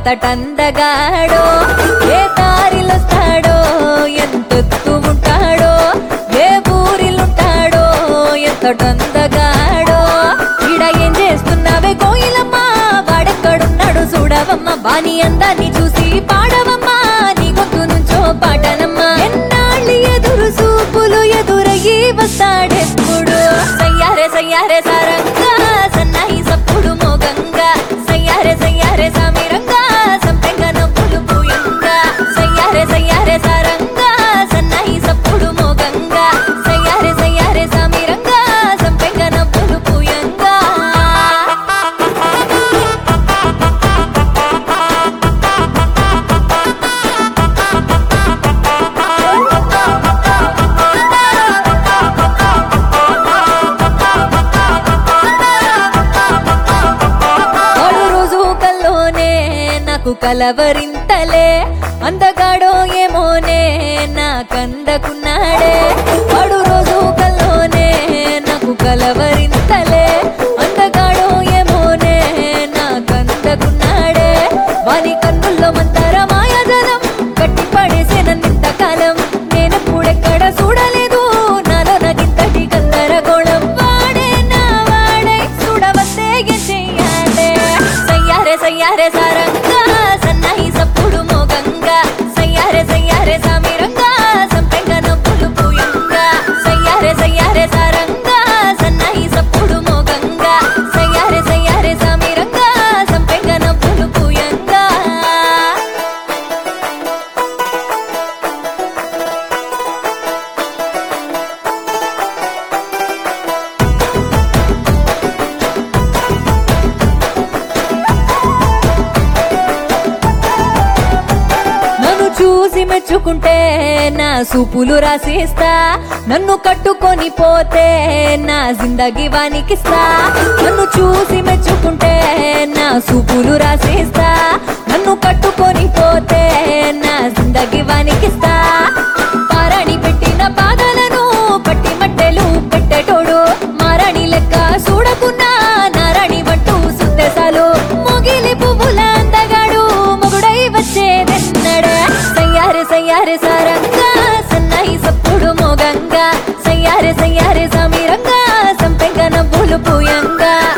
ఎంతటందగాడో ఏ దారిలొస్తాడో ఎంతెత్తు ఉంటాడో ఏ ఊరిలుంటాడో ఎంతటందగాడో ఇడ ఏం చేస్తున్నావే కోయిలమ్మ వాడెక్కడున్నాడు చూడవమ్మ బాని అందాన్ని చూసి పాడవమ్మా నీ గొంతు నుంచో పాటనమ్మా ఎన్నాళ్ళు ఎదురు చూపులు ఎదురయ్యి వస్తాడెప్పుడు సయ్యారే సయ్యారే సారంగా సన్నాయి సప్పుడు మోగంగా సయ్యారే సయ్యారే సామిరంగా సంపెంగ నవ్వులు పూయంగా సయ్యారే సయ్యారే సారంగా సన్నాయి సప్పుడు మోగంగా సయ్యారే సయ్యారే సామిరంగా సంపెంగ నవ్వులు పూయంగా వాడు రోజు కల్లోనే నాకు కలవరింతలే అందగాడో ఏమోనే నాకందకున్నాడే వాడు రోజు కల్లోనే నాకు కలవరింతలే అందగాడో ఏమోనే నాకందకున్నాడే వాని కన్నుల్లో మంతర మాయాజలం కట్టి పడేసే నన్నింతకాలం నేను పూడెక్కడ చూడలేదు నాలో నాకింతటి గందరగోళం వాడే నా వాడై చూడవస్తే ఏం చెయ్యాలే సయ్యారే సయ్యారే సారంగా సన్నాయి సప్పుడు మోగంగా సయ్యారే సయ్యారే సామిరంగా సంపెంగ నవ్వులు పూయంగా సయ్యారే సయ్యారే సారంగా సన్నాయి సప్పుడు మోగంగా సయ్యారే సయ్యారే సామిరంగా సంపెంగ నవ్వులు పూయంగా నన్ను చూసి మెచ్చుకుంటే నా సూపులు రాసిస్తా నన్ను కట్టుకొని పోతే నా జిందగీ వానికిస్తా నన్ను చూసి మెచ్చుకుంటే నా సూపులు రాసిస్తా నన్ను కట్టుకొని పోతే నా జిందగీ వానికిస్తా పారాణి పెట్టిన పాదాలను పట్టి మట్టెలు పెట్టేటోడు మారాణి లెక్క చూడకున్నా నారాణి వంటూ సుత్తెసాలు మొగిలి పువ్వుల అందగాడు మొగుడై వచ్చేదెన్నడే సయ్యారే సయ్యారే సారంగా సన్నాయి సప్పుడు మోగంగా సయ్యారే సయ్యారే సమీరంగా సంపెంగ నవ్వులు పూయంగా